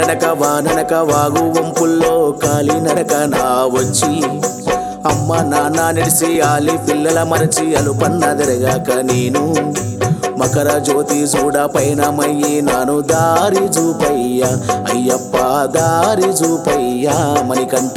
ఎండనక వాననక వాగు వంపుల్లో కాలి నడక నా వచ్చి అమ్మ నాన్న నిడిసి ఆలి పిల్లల మరచి అలుపన్నదరగాక నేను మకర జ్యోతి చూడ పైన మయ్యి నాను దారి చూపయ్యా అయ్యప్ప దారి చూపయ్యా మణికంఠ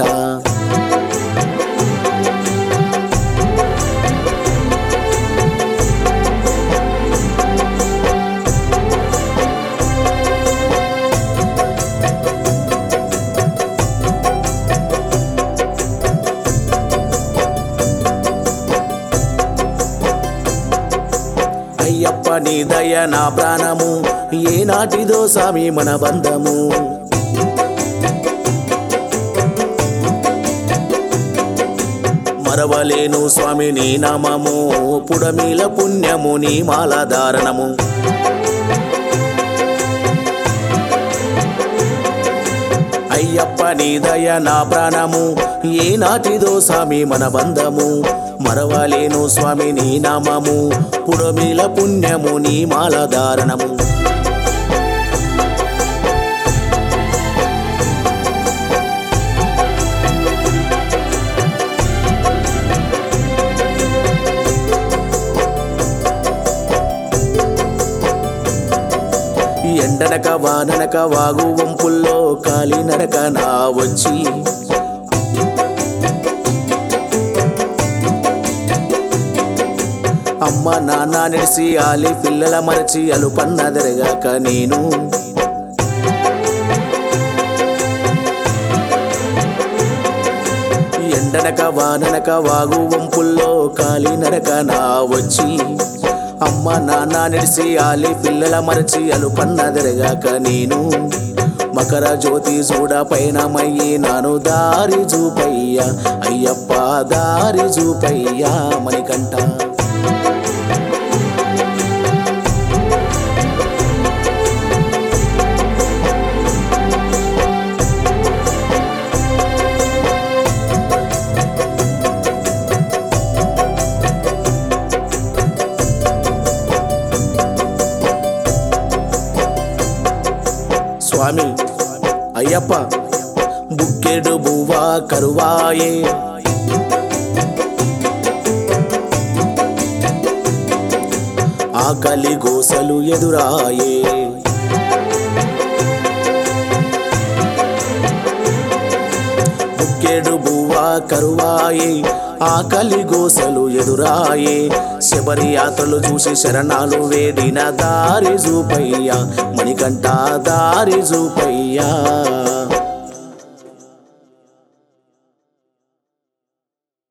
అయ్యప్ప నీ దయ నా ప్రాణము ఏనాటిదో స్వామి మన బంధము మరవలేను స్వామి నీ నామము పుడమిల పుణ్యము నీ మాల ధారణము అయ్యప్ప నీ దయ నా ప్రాణము ఏనాటిదో స్వామి మన బంధము మరవలేను స్వామి నీ నామము పుడమిల పుణ్యము నీ మాల ధారణము ఎండనక వాననక వాగు వంపుల్లో కాలి నడక నా వచ్చి అమ్మ నాన్న నిడిసి ఆలి పిల్లల మరచి అలుపన్నదరగాక నేను ఎండనక వాననక వాగు వంపుల్లో కాలి నడక నా వచ్చి అమ్మ నాన్న నిడిసి ఆలి పిల్లల మరచి అలుపన్నదరగాక నేను మకర జ్యోతి చూడ పైన మయ్యి నాను దారి చూపయ్యా అయ్యప్ప దారి చూపయ్యా మణికంఠ స్వామి అయ్యప్ప బుక్కెడు బువ్వా కరువాయే ఆకలి గోసలు ఎదురాయే బుక్కెడు బువ్వా కరువాయే ఆకలి గోసలు ఎదురాయే శబరి యాత్రలు చూసి శరణాలు వేడిన దారి చూపయ్యా మణికంఠ దారి చూపయ్యా